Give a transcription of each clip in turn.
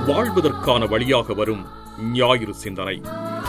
வாழ்வதற்கான வழியாக வரும் ஞாயிறு சிந்தனை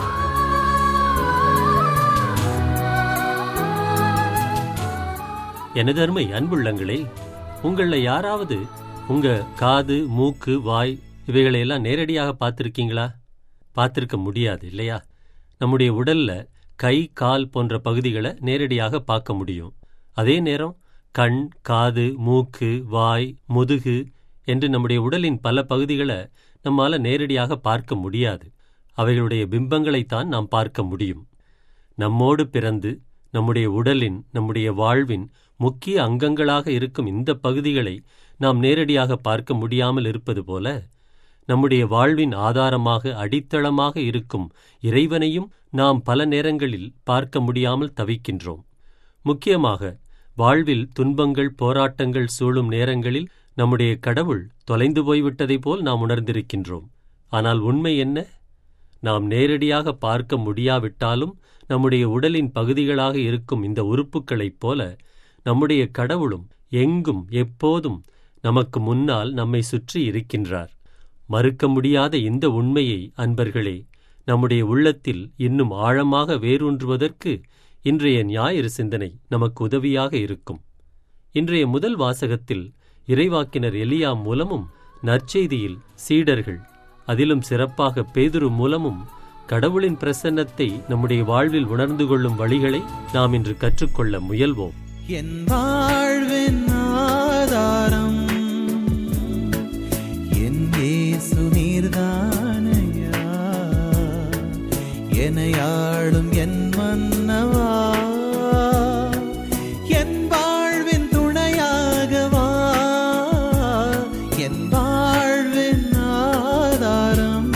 எனது அருமை அன்புள்ளங்களே உங்கள யாராவது உங்க காது மூக்கு வாய் இவைகளை எல்லாம் நேரடியாக பார்த்திருக்கீங்களா பார்த்திருக்க முடியாது இல்லையா நம்முடைய உடல்ல கை கால் போன்ற பகுதிகளை நேரடியாக பார்க்க முடியும் அதே நேரம் கண் காது மூக்கு வாய் முதுகு என்று நம்முடைய உடலின் பல பகுதிகளை நம்மால நேரடியாக பார்க்க முடியாது அவைகளுடைய பிம்பங்களைத்தான் நாம் பார்க்க முடியும் நம்மோடு பிறந்து நம்முடைய உடலின் நம்முடைய வாழ்வின் முக்கிய அங்கங்களாக இருக்கும் இந்த பகுதிகளை நாம் நேரடியாக பார்க்க முடியாமல் இருப்பது போல நம்முடைய வாழ்வின் ஆதாரமாக அடித்தளமாக இருக்கும் இறைவனையும் நாம் பல நேரங்களில் பார்க்க முடியாமல் தவிக்கின்றோம் முக்கியமாக வாழ்வில் துன்பங்கள் போராட்டங்கள் சூழும் நேரங்களில் நம்முடைய கடவுள் தொலைந்து போய்விட்டதைப் போல் நாம் உணர்ந்திருக்கின்றோம் ஆனால் உண்மை என்ன நாம் நேரடியாக பார்க்க முடியாவிட்டாலும் நம்முடைய உடலின் பகுதிகளாக இருக்கும் இந்த உறுப்புக்களைப் போல நம்முடைய கடவுளும் எங்கும் எப்போதும் நமக்கு முன்னால் நம்மை சுற்றி இருக்கின்றார் மறுக்க முடியாத இந்த உண்மையை அன்பர்களே நம்முடைய உள்ளத்தில் இன்னும் ஆழமாக வேரூன்றுவதற்கு இன்றைய ஞாயிறு சிந்தனை நமக்கு உதவியாக இருக்கும் இன்றைய முதல் வாசகத்தில் இறைவாக்கினர் எலியா மூலமும் நற்செய்தியில் சீடர்கள் அதிலும் சிறப்பாக பேதுரு மூலமும் கடவுளின் பிரசன்னத்தை நம்முடைய வாழ்வில் உணர்ந்து கொள்ளும் வழிகளை நாம் இன்று கற்றுக்கொள்ள முயல்வோம் என் வாழ்வின் ஆதாரம் என் இயேசு நீர்தானையா எனையாளும் என் மன்னவா என் வாழ்வின் துணையாகவா என் வாழ்வின் ஆதாரம்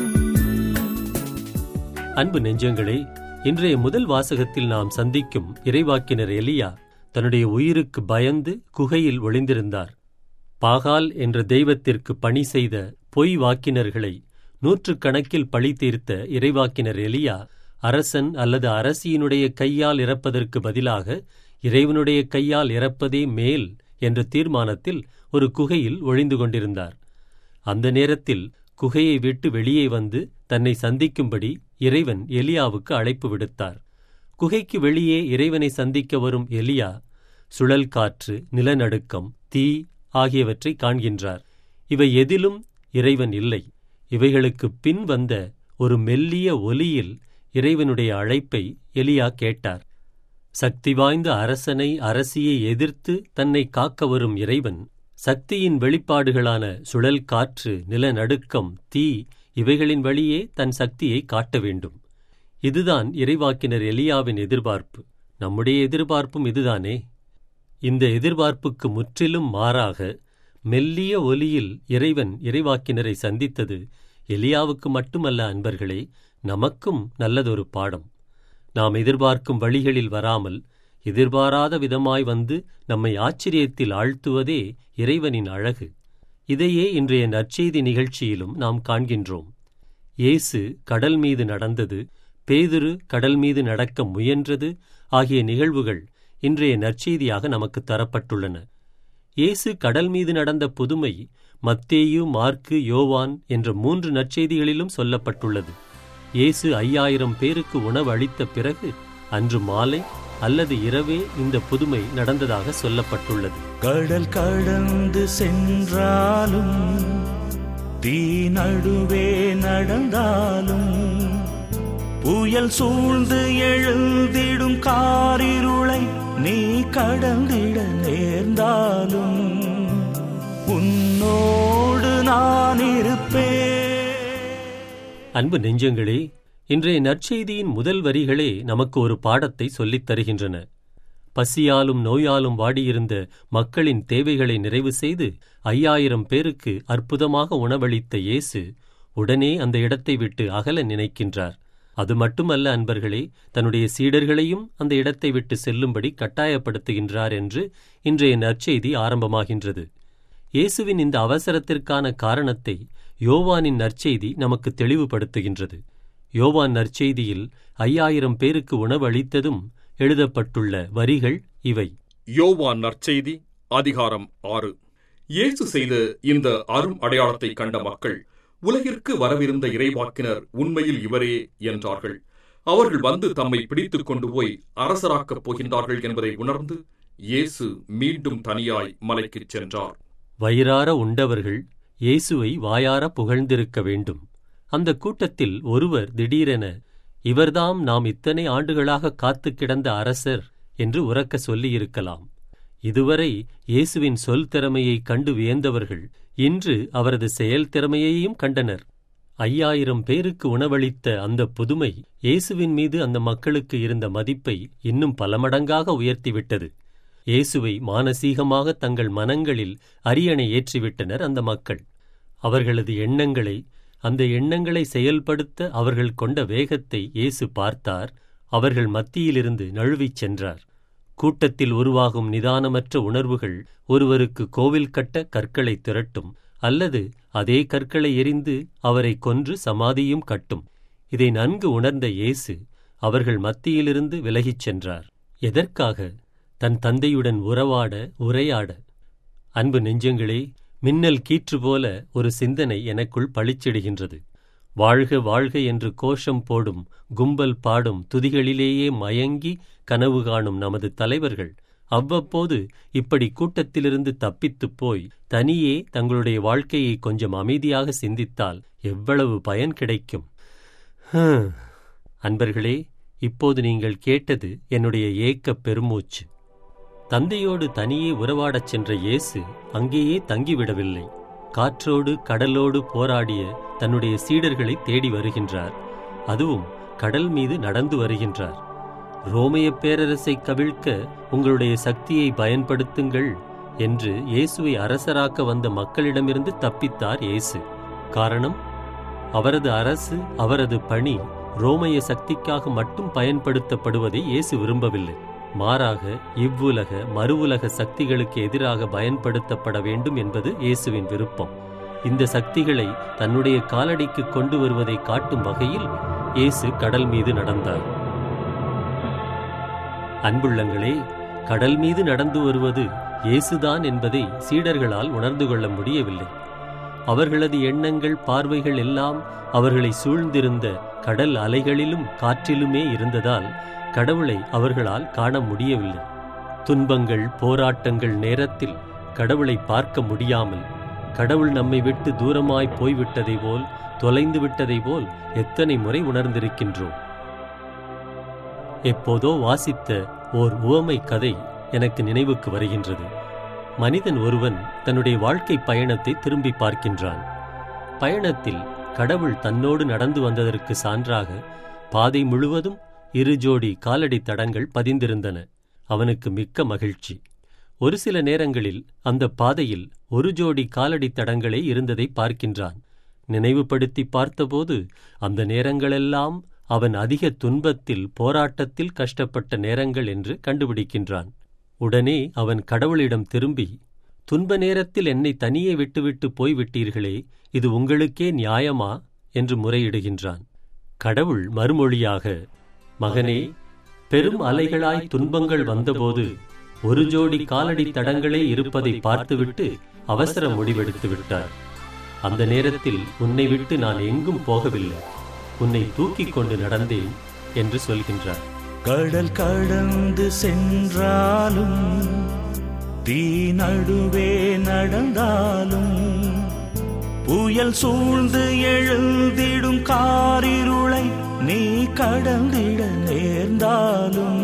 அன்பு நெஞ்சங்களே இன்றைய முதல் வாசகத்தில் நாம் சந்திக்கும் இறைவாக்கினர் எலியா தன்னுடைய உயிருக்கு பயந்து குகையில் ஒளிந்திருந்தார் பாகால் என்ற தெய்வத்திற்கு பணி செய்த பொய் வாக்கினர்களை நூற்றுக்கணக்கில் பழி தீர்த்த இறைவாக்கினர் எலியா அரசன் அல்லது அரசியினுடைய கையால் இறப்பதற்கு பதிலாக இறைவனுடைய கையால் இறப்பதே மேல் என்ற தீர்மானத்தில் ஒரு குகையில் ஒளிந்து கொண்டிருந்தார் அந்த நேரத்தில் குகையை விட்டு வெளியே வந்து தன்னை சந்திக்கும்படி இறைவன் எலியாவுக்கு அழைப்பு விடுத்தார் குகைக்கு வெளியே இறைவனை சந்திக்க வரும் எலியா சுழல் காற்று நிலநடுக்கம் தீ ஆகியவற்றை காண்கின்றார் இவை எதிலும் இறைவன் இல்லை இவைகளுக்கு பின் வந்த ஒரு மெல்லிய ஒலியில் இறைவனுடைய அழைப்பை எலியா கேட்டார் சக்தி வாய்ந்த அரசனை அரசியை எதிர்த்து தன்னை காக்க வரும் இறைவன் சக்தியின் வெளிப்பாடுகளான சுழல் காற்று நிலநடுக்கம் தீ இவைகளின் வழியே தன் சக்தியை காட்ட வேண்டும் இதுதான் இறைவாக்கினர் எலியாவின் எதிர்பார்ப்பு நம்முடைய எதிர்பார்ப்பும் இதுதானே இந்த எதிர்பார்ப்புக்கு முற்றிலும் மாறாக மெல்லிய ஒலியில் இறைவன் இறைவாக்கினரை சந்தித்தது எலியாவுக்கு மட்டுமல்ல அன்பர்களே நமக்கும் நல்லதொரு பாடம் நாம் எதிர்பார்க்கும் வழிகளில் வராமல் எதிர்பாராத விதமாய் வந்து நம்மை ஆச்சரியத்தில் ஆழ்த்துவதே இறைவனின் அழகு இதையே இன்றைய நற்செய்தி நிகழ்ச்சியிலும் நாம் காண்கின்றோம் இயேசு கடல் மீது நடந்தது பேதுரு கடல் மீது நடக்க முயன்றது ஆகிய நிகழ்வுகள் இன்றைய நற்செய்தியாக நமக்கு தரப்பட்டுள்ளன இயேசு கடல் மீது நடந்த புதுமை மத்தேயு மார்க்கு யோவான் என்ற மூன்று நற்செய்திகளிலும் சொல்லப்பட்டுள்ளது இயேசு ஐயாயிரம் பேருக்கு உணவு அளித்த பிறகு அன்று மாலை அல்லது இரவே இந்த புதுமை நடந்ததாக சொல்லப்பட்டுள்ளது கடல் கடந்து சென்றாலும் தீ நடுவே நடந்தாலும் புயல் சூழ்ந்து எழுந்திடும் காரிருளை நீ கடந்திட நேர்ந்தாலும் உன்னோடு நான் இருப்பேன் அன்பு நெஞ்சங்களே இன்றைய நற்செய்தியின் முதல் வரிகளே நமக்கு ஒரு பாடத்தை சொல்லித் தருகின்றன பசியாலும் நோயாலும் வாடியிருந்த மக்களின் தேவைகளை நிறைவு செய்து ஐயாயிரம் பேருக்கு அற்புதமாக உணவளித்த இயேசு உடனே அந்த இடத்தை விட்டு அகல நினைக்கின்றார் அது மட்டுமல்ல அன்பர்களே தன்னுடைய சீடர்களையும் அந்த இடத்தை விட்டு செல்லும்படி கட்டாயப்படுத்துகின்றார் என்று இன்றைய நற்செய்தி ஆரம்பமாகின்றது இயேசுவின் இந்த அவசரத்திற்கான காரணத்தை யோவானின் நற்செய்தி நமக்கு தெளிவுபடுத்துகின்றது யோவான் நற்செய்தியில் ஐயாயிரம் பேருக்கு உணவளித்ததும் எழுதப்பட்டுள்ள வரிகள் இவை யோவான் நற்செய்தி அதிகாரம் ஆறு இயேசு செய்த இந்த அரும் அடையாளத்தை கண்ட மக்கள் உலகிற்கு வரவிருந்த இறைவாக்கினர் உண்மையில் இவரே என்றார்கள் அவர்கள் வந்து தம்மை பிடித்துக் கொண்டு போய் அரசராக்கப் போகின்றார்கள் என்பதை உணர்ந்து இயேசு மீண்டும் தனியாய் மலைக்குச் சென்றார் வயிறார உண்டவர்கள் இயேசுவை வாயார புகழ்ந்திருக்க வேண்டும் அந்த கூட்டத்தில் ஒருவர் திடீரென இவர்தாம் நாம் இத்தனை ஆண்டுகளாக காத்துக் கிடந்த அரசர் என்று உரக்க சொல்லியிருக்கலாம் இதுவரை இயேசுவின் சொல் திறமையை கண்டு வியந்தவர்கள் இன்று அவரது செயல் திறமையையும் கண்டனர் ஐயாயிரம் பேருக்கு உணவளித்த அந்த புதுமை இயேசுவின் மீது அந்த மக்களுக்கு இருந்த மதிப்பை இன்னும் பல மடங்காக உயர்த்திவிட்டது இயேசுவை மானசீகமாக தங்கள் மனங்களில் அரியணை ஏற்றிவிட்டனர் அந்த மக்கள் அவர்களது எண்ணங்களை அந்த எண்ணங்களை செயல்படுத்த அவர்கள் கொண்ட வேகத்தை இயேசு பார்த்தார் அவர்கள் மத்தியிலிருந்து நழுவிச் சென்றார் கூட்டத்தில் உருவாகும் நிதானமற்ற உணர்வுகள் ஒருவருக்கு கோவில் கட்ட கற்களை திரட்டும் அல்லது அதே கற்களை எரிந்து அவரை கொன்று சமாதியும் கட்டும் இதை நன்கு உணர்ந்த இயேசு அவர்கள் மத்தியிலிருந்து விலகிச் சென்றார் எதற்காக தன் தந்தையுடன் உறவாட உரையாட அன்பு நெஞ்சங்களே மின்னல் கீற்று போல ஒரு சிந்தனை எனக்குள் பளிச்சிடுகின்றது வாழ்க வாழ்க என்று கோஷம் போடும் கும்பல் பாடும் துதிகளிலேயே மயங்கி கனவு காணும் நமது தலைவர்கள் அவ்வப்போது இப்படி கூட்டத்திலிருந்து தப்பித்துப் போய் தனியே தங்களுடைய வாழ்க்கையை கொஞ்சம் அமைதியாக சிந்தித்தால் எவ்வளவு பயன் கிடைக்கும் ஹம். அன்பர்களே இப்போது நீங்கள் கேட்டது என்னுடைய ஏக்கப் பெருமூச்சு தந்தையோடு தனியே உறவாடச் சென்ற இயேசு அங்கேயே தங்கிவிடவில்லை காற்றோடு கடலோடு போராடிய தன்னுடைய சீடர்களை தேடி வருகின்றார் அதுவும் கடல் மீது நடந்து வருகின்றார் ரோமைய பேரரசை கவிழ்க்க உங்களுடைய சக்தியை பயன்படுத்துங்கள் என்று இயேசுவை அரசராக்க வந்த மக்களிடமிருந்து தப்பித்தார் இயேசு காரணம் அவரது அரசு அவரது பணி ரோமைய சக்திக்காக மட்டும் பயன்படுத்தப்படுவதை இயேசு விரும்பவில்லை மாறாக இவ்வுலக மறுவுலக சக்திகளுக்கு எதிராக பயன்படுத்தப்பட வேண்டும் என்பது இயேசுவின் விருப்பம் இந்த சக்திகளை தன்னுடைய காலடிக்கு கொண்டு வருவதை காட்டும் வகையில் இயேசு கடல் மீது நடந்தார் அன்புள்ளங்களே கடல் மீது நடந்து வருவது இயேசுதான் என்பதை சீடர்களால் உணர்ந்து கொள்ள முடியவில்லை அவர்களது எண்ணங்கள் பார்வைகள் எல்லாம் அவர்களை சூழ்ந்திருந்த கடல் அலைகளிலும் காற்றிலுமே இருந்ததால் கடவுளை அவர்களால் காண முடியவில்லை துன்பங்கள் போராட்டங்கள் நேரத்தில் கடவுளை பார்க்க முடியாமல் கடவுள் நம்மை விட்டு தூரமாய் போய்விட்டதை போல் தொலைந்து விட்டதை போல் எத்தனை முறை உணர்ந்திருக்கின்றோம் எப்போதோ வாசித்த ஓர் உவமை கதை எனக்கு நினைவுக்கு வருகின்றது மனிதன் ஒருவன் தன்னுடைய வாழ்க்கை பயணத்தை திரும்பி பார்க்கின்றான் பயணத்தில் கடவுள் தன்னோடு நடந்து வந்ததற்கு சான்றாக பாதை முழுவதும் இரு ஜோடி காலடி தடங்கள் பதிந்திருந்தன அவனுக்கு மிக்க மகிழ்ச்சி ஒரு சில நேரங்களில் அந்த பாதையில் ஒரு ஜோடி காலடி தடங்களே இருந்ததை பார்க்கின்றான் நினைவுபடுத்தி பார்த்தபோது அந்த நேரங்களெல்லாம் அவன் அதிக துன்பத்தில் போராட்டத்தில் கஷ்டப்பட்ட நேரங்கள் என்று கண்டுபிடிக்கின்றான் உடனே அவன் கடவுளிடம் திரும்பி துன்ப நேரத்தில் என்னை தனியே விட்டுவிட்டு போய்விட்டீர்களே இது உங்களுக்கே நியாயமா என்று முறையிடுகின்றான் கடவுள் மறுமொழியாக மகனே பெரும் அலைகளாய் துன்பங்கள் வந்தபோது ஒரு ஜோடி காலடி தடங்களே இருப்பதை பார்த்துவிட்டு அவசர முடிவெடுத்து விட்டார் அந்த நேரத்தில் உன்னை விட்டு நான் எங்கும் போகவில்லை உன்னை தூக்கிக் கொண்டு நடந்தேன் என்று சொல்கின்றார் கடல் கடந்து சென்றாலும் தீ நடுவே நடந்தாலும் புயல் சூழ்ந்து எழுந்திடும் காரிருளை நீ கடந்திட நேர்ந்தாலும்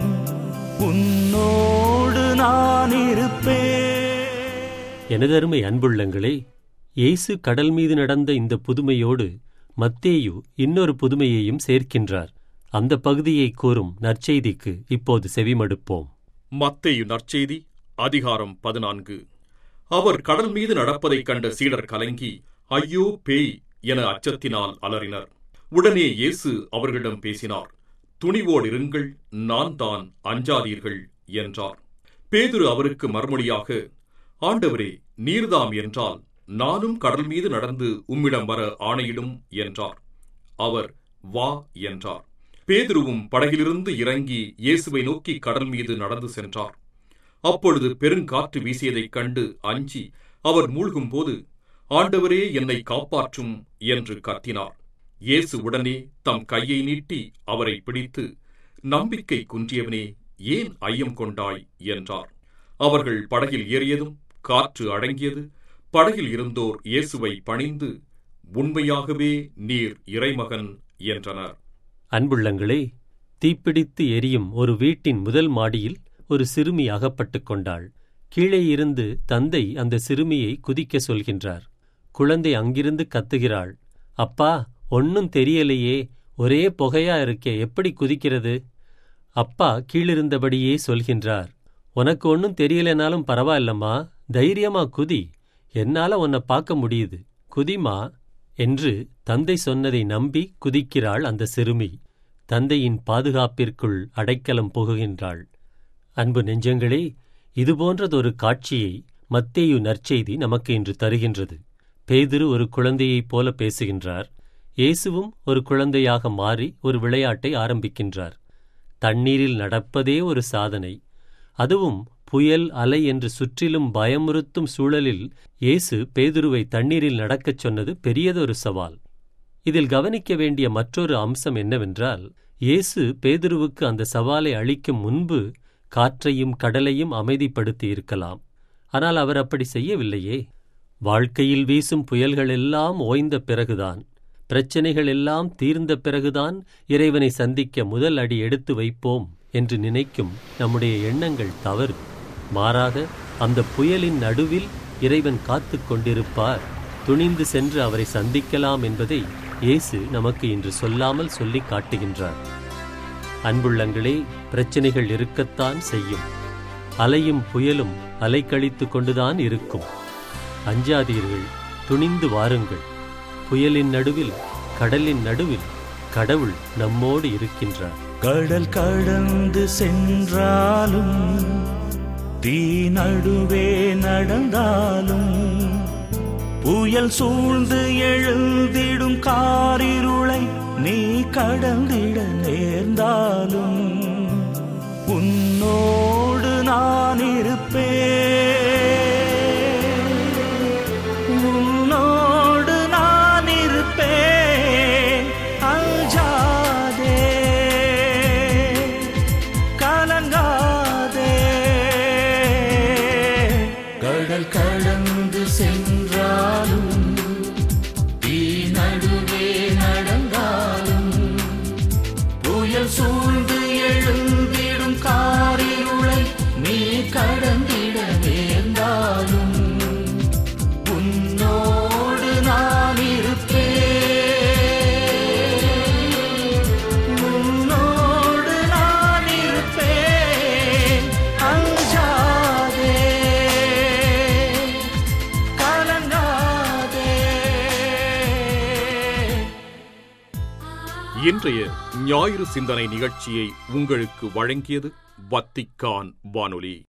உன்னோடு நான் இருப்பேன் எனதருமை அன்புள்ளங்களே இயேசு கடல் மீது நடந்த இந்த புதுமையோடு மத்தேயு இன்னொரு புதுமையையும் சேர்க்கின்றார் அந்த பகுதியை கூறும் நற்செய்திக்கு இப்போது செவிமடுப்போம் மத்தேயு நற்செய்தி அதிகாரம் பதினான்கு அவர் கடல் மீது நடப்பதைக் கண்ட சீடர் கலங்கி ஐயோ பேய் என அச்சத்தினால் அலறினர் உடனே இயேசு அவர்களிடம் பேசினார் துணிவோடிருங்கள் நான் தான் அஞ்சாதீர்கள் என்றார் பேதுரு அவருக்கு மறுமொழியாக ஆண்டவரே நீர்தாம் என்றால் நானும் கடல் மீது நடந்து உம்மிடம் வர ஆணையிடும் என்றார் அவர் வா என்றார் பேதுருவும் படகிலிருந்து இறங்கி இயேசுவை நோக்கி கடல் மீது நடந்து சென்றார் அப்பொழுது பெருங்காற்று வீசியதைக் கண்டு அஞ்சி அவர் மூழ்கும்போது ஆண்டவரே என்னை காப்பாற்றும் என்று கத்தினார் இயேசு உடனே தம் கையை நீட்டி அவரை பிடித்து நம்பிக்கை குன்றியவனே ஏன் ஐயம் கொண்டாய் என்றார் அவர்கள் படகில் ஏறியதும் காற்று அடங்கியது படகில் இருந்தோர் இயேசுவை பணிந்து உண்மையாகவே நீர் இறைமகன் என்றனர் அன்புள்ளங்களே தீப்பிடித்து எரியும் ஒரு வீட்டின் முதல் மாடியில் ஒரு சிறுமி அகப்பட்டுக் கொண்டாள் கீழே இருந்து தந்தை அந்த சிறுமியை குதிக்க சொல்கின்றார் குழந்தை அங்கிருந்து கத்துகிறாள் அப்பா ஒன்னும் தெரியலையே ஒரே புகையா இருக்கே எப்படி குதிக்கிறது அப்பா கீழிருந்தபடியே சொல்கின்றார் உனக்கு ஒன்னும் தெரியலனாலும் பரவாயில்லம்மா தைரியமா குதி என்னால உன்னை பார்க்க முடியுது குதிமா என்று தந்தை சொன்னதை நம்பி குதிக்கிறாள் அந்த சிறுமி தந்தையின் பாதுகாப்பிற்குள் அடைக்கலம் புகுகின்றாள் அன்பு நெஞ்சங்களே இதுபோன்றதொரு காட்சியை மத்தேயு நற்செய்தி நமக்கு இன்று தருகின்றது பேதுரு ஒரு குழந்தையைப் போல பேசுகின்றார் இயேசுவும் ஒரு குழந்தையாக மாறி ஒரு விளையாட்டை ஆரம்பிக்கின்றார் தண்ணீரில் நடப்பதே ஒரு சாதனை அதுவும் புயல் அலை என்று சுற்றிலும் பயமுறுத்தும் சூழலில் இயேசு பேதுருவை தண்ணீரில் நடக்கச் சொன்னது பெரியதொரு சவால் இதில் கவனிக்க வேண்டிய மற்றொரு அம்சம் என்னவென்றால் இயேசு பேதுருவுக்கு அந்த சவாலை அளிக்கும் முன்பு காற்றையும் கடலையும் அமைதிப்படுத்தி இருக்கலாம் ஆனால் அவர் அப்படி செய்யவில்லையே வாழ்க்கையில் வீசும் புயல்கள் எல்லாம் ஓய்ந்த பிறகுதான் பிரச்சனைகள் எல்லாம் தீர்ந்த பிறகுதான் இறைவனை சந்திக்க முதல் அடி எடுத்து வைப்போம் என்று நினைக்கும் நம்முடைய எண்ணங்கள் தவறு மாறாக அந்த புயலின் நடுவில் இறைவன் காத்துக் கொண்டிருப்பார் துணிந்து சென்று அவரை சந்திக்கலாம் என்பதை இயேசு நமக்கு இன்று சொல்லாமல் சொல்லிக் காட்டுகின்றார் அன்புள்ளங்களே பிரச்சனைகள் இருக்கத்தான் செய்யும் அலையும் புயலும் அலைக்கழித்து கொண்டுதான் இருக்கும் அஞ்சாதீர்கள் துணிந்து வாருங்கள் புயலின் நடுவில் கடலின் நடுவில் கடவுள் நம்மோடு இருக்கின்றார் கடல் கடந்து சென்றாலும் தீ நடுவே நடந்தாலும் புயல் சூழ்ந்து எழுந்திடும் காரிருளை நீ கடந்திட நேர்ந்தாலும் உன்னோடு நான் இருப்பேன் உன்னோடு நான் இருப்பேன் அஞ்சாதே கலங்காதே கடல் கடந்து சென்றாலும் தீ நடுவே நடந்தாலும் புயல் சூழ்ந்து எழுந்திடும் காரிருளை நீ கடந்திட நேர்ந்தாலும் உன்னோடு நான் இருப்பேன் உன்னோடு நான் இருப்பேன் அஞ்சாதே கலங்காதே இன்றைய ஞாயிறு சிந்தனை நிகழ்ச்சியை உங்களுக்கு வழங்கியது வத்திக்கான் வானொலி